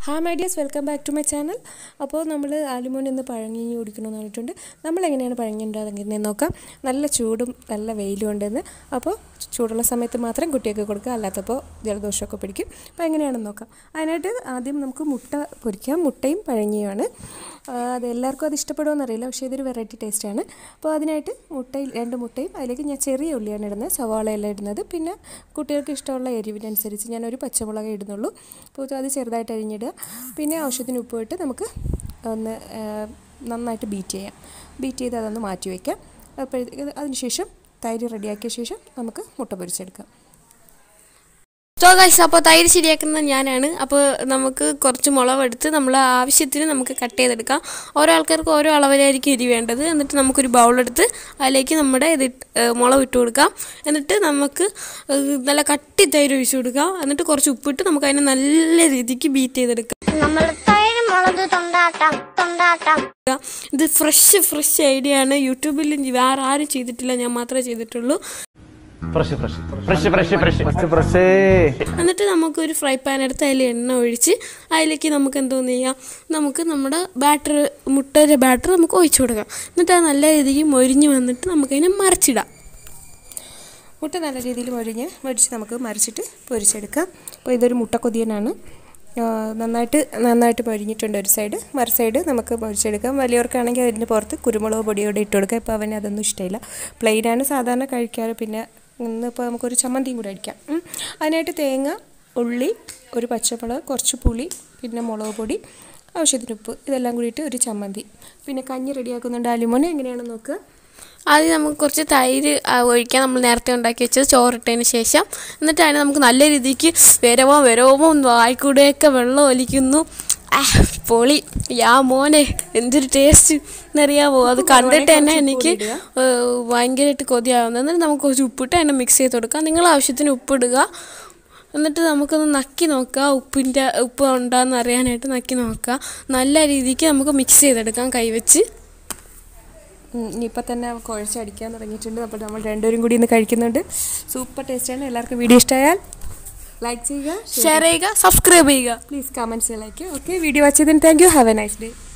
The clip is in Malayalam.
ഹാ my dears welcome back to my channel അപ്പോൾ നമ്മൾ ആലുമോൻ ഇന്ന് പഴങ്ങിഞ്ഞ് കുടിക്കണമെന്ന് പറഞ്ഞിട്ടുണ്ട് നമ്മൾ എങ്ങനെയാണ് പഴങ്ങി ഉണ്ടാകുന്നത് നോക്കാം നല്ല ചൂടും നല്ല വെയിലും ഉണ്ടെന്ന് അപ്പോൾ ചൂടുള്ള സമയത്ത് മാത്രം കുട്ടിയൊക്കെ കൊടുക്കുക അല്ലാത്തപ്പോൾ ജലദോഷമൊക്കെ പിടിക്കും അപ്പോൾ എങ്ങനെയാണെന്ന് നോക്കാം അതിനായിട്ട് ആദ്യം നമുക്ക് മുട്ട പൊരിക്കാം മുട്ടയും പഴങ്ങിയുമാണ് ആ, അത് എല്ലാവർക്കും അത് ഇഷ്ടപ്പെടുമോ അറിയില്ല പക്ഷേ ഇതൊരു വെറൈറ്റി ടേസ്റ്റാണ് അപ്പോൾ അതിനായിട്ട് മുട്ടയിൽ രണ്ട് മുട്ടയും അതിലേക്ക് ഞാൻ ചെറിയ ഉള്ളിയാണ് ഇടുന്നത് സവാളയെല്ലാം ഇടുന്നത് പിന്നെ കുട്ടികൾക്ക് ഇഷ്ടമുള്ള എരിവിനനുസരിച്ച് ഞാൻ ഒരു പച്ചമുളക് ഇടുന്നുള്ളൂ അപ്പോൾ അത് ചെറുതായിട്ട് അരിഞ്ഞിടുക പിന്നെ ആവശ്യത്തിന് ഉപ്പ് ഇട്ട് നമുക്ക് ഒന്ന് ആ, നന്നായിട്ട് ബീറ്റ് ചെയ്യാം ബീറ്റ് ചെയ്ത് അതൊന്ന് മാറ്റി വയ്ക്കാം അപ്പോഴത്തേക്ക് അതിനുശേഷം തൈര് റെഡിയാക്കിയ ശേഷം നമുക്ക് മുട്ട പൊരിച്ചെടുക്കാം സോ ഗൈസ് അപ്പോൾ തൈര് ശരിയാക്കുന്നത് ഞാനാണ് അപ്പോൾ നമുക്ക് കുറച്ച് മുളകെടുത്ത് നമ്മൾ ആവശ്യത്തിന് നമുക്ക് കട്ട് ചെയ്തെടുക്കാം ഓരോ ആൾക്കാർക്ക് ഓരോ അളവിലായിരിക്കും എരി വേണ്ടത് എന്നിട്ട് നമുക്കൊരു ബൗളെടുത്ത് അതിലേക്ക് നമ്മുടെ ഇത് ഇട്ട്- ഏഹ് മുളക് ഇട്ട് കൊടുക്കാം എന്നിട്ട് നമുക്ക് ഏഹ് നല്ല കട്ടി തൈര് ഒഴിച്ചു കൊടുക്കാം എന്നിട്ട് കുറച്ച് ഉപ്പിട്ട് നമുക്ക് അതിനെ നല്ല രീതിക്ക് ബീറ്റ് ചെയ്തെടുക്കാം നമ്മൾ തൈര് മുളക് തൊണ്ടാട്ടം തൊണ്ടാട്ടം ഇത് ഫ്രഷ് ഫ്രഷ് ഐഡിയ ആണ് യൂട്യൂബിൽ വേറെ ആരും ചെയ്തിട്ടില്ല ഞാൻ മാത്രമേ ചെയ്തിട്ടുള്ളൂ fresh fresh fresh fresh fresh fresh fresh എന്നിട്ട് നമുക്കൊരു ഫ്രൈ പാൻ എടുത്ത് അതിൽ എണ്ണ ഒഴിച്ച് അതിലേക്ക് നമുക്ക് എന്തോന്ന് ചെയ്യാം നമുക്ക് നമ്മുടെ ബാറ്റർ മുട്ടയുടെ ബാറ്റർ നമുക്ക് ഒഴിച്ചു കൊടുക്കാം എന്നിട്ട് അത് നല്ല രീതിക്ക് മൊരിഞ്ഞ് വന്നിട്ട് നമുക്കതിനെ മറിച്ചിടാം മുട്ട നല്ല രീതിയിൽ മൊരിഞ്ഞ് മൊരിച്ച് നമുക്ക് മറിച്ചിട്ട് പൊരിച്ചെടുക്കാം അപ്പോൾ ഇതൊരു മുട്ടക്കൊതിയനാണ് ആ, നന്നായിട്ട് നന്നായിട്ട് മൊരിഞ്ഞിട്ടുണ്ട് ഒരു സൈഡ് മറു സൈഡ് നമുക്ക് മൊരിച്ചെടുക്കാം വലിയവർക്കാണെങ്കിൽ അതിൻ്റെ പുറത്ത് കുരുമുളക് പൊടിയോടെ ഇട്ട് കൊടുക്കാം ഇപ്പോൾ അവന് അതൊന്നും ഇഷ്ടമില്ല പ്ലെയിനാണ് സാധാരണ കഴിക്കാറ് പിന്നെ ഇന്നിപ്പോൾ നമുക്കൊരു ചമ്മന്തിയും കൂടെ അടിക്കാം ഉം. അതിനായിട്ട് തേങ്ങ ഉള്ളി ഒരു പച്ചമുളക് കുറച്ച് പുളി പിന്നെ മുളക് പൊടി ആവശ്യത്തിന് ഉപ്പ് ഇതെല്ലാം കൂടിയിട്ട് ഒരു ചമ്മന്തി പിന്നെ കഞ്ഞി റെഡിയാക്കുന്നുണ്ട് അലിമോനെ എങ്ങനെയാണെന്ന് നോക്കുക ആദ്യം നമുക്ക് കുറച്ച് തൈര് ആ, ഒഴിക്കാൻ നമ്മൾ നേരത്തെ ഉണ്ടാക്കി വെച്ചത് ചോറിട്ടതിന് ശേഷം എന്നിട്ട് അതിനെ നമുക്ക് നല്ല രീതിക്ക് വരവോ വരവോ വായിക്കൂടെയൊക്കെ വെള്ളം ഒലിക്കുന്നു ആ, പൊളി യാ മോനെ എന്തൊരു ടേസ്റ്റ് എന്നറിയാമോ അത് കണ്ടിട്ട് തന്നെ എനിക്ക് ഏഹ്, ഭയങ്കരമായിട്ട് കൊതിയാവുന്നത് എന്നിട്ട് നമുക്ക് കുറച്ച് ഉപ്പിട്ട് അതിനെ മിക്സ് ചെയ്ത് കൊടുക്കാം നിങ്ങൾ ആവശ്യത്തിന് ഉപ്പിടുക എന്നിട്ട് നമുക്കൊന്ന് നക്കി നോക്കുക ഉപ്പിൻ്റെ ഉപ്പ് ഉണ്ടോയെന്ന് അറിയാനായിട്ട് നക്കി നോക്കുക നല്ല രീതിക്ക് നമുക്ക് മിക്സ് ചെയ്തെടുക്കാം കൈവച്ച് ഉം, ഇനിയിപ്പോൾ തന്നെ കുഴച്ചടിക്കാൻ തുടങ്ങിയിട്ടുണ്ട് അപ്പോൾ നമ്മൾ രണ്ടുപേരും കൂടി ഇന്ന് കഴിക്കുന്നുണ്ട് സൂപ്പർ ടേസ്റ്റാണ് എല്ലാവർക്കും വീഡിയോ ഇഷ്ടമായാൽ ലൈക്ക് ചെയ്യുക ഷെയർ ചെയ്യുക സബ്സ്ക്രൈബ് ചെയ്യുക please comments like okay video watch ചെയ്തതിന് thank you have a nice day